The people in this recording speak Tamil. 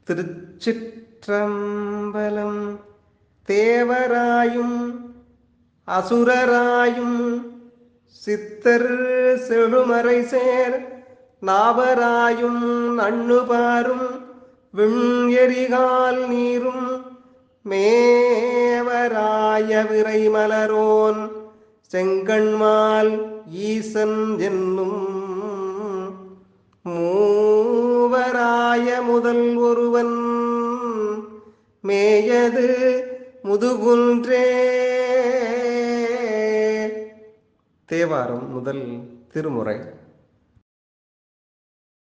திருச்சிற்றம்பலம் தேவராயும் அசுரராயும் சித்தர் செழுமறை சேர் நாவராயும் நண்ணுபாரும் விண்ணெறிகால் நீரும் மேவராய விரைமலரோன் செங்கண்மால் ஈசன் என்னும் மூவராய முதல் ஒருவன் மேயது முதுகுன்றே தேவாரம் முதல் திருமுறை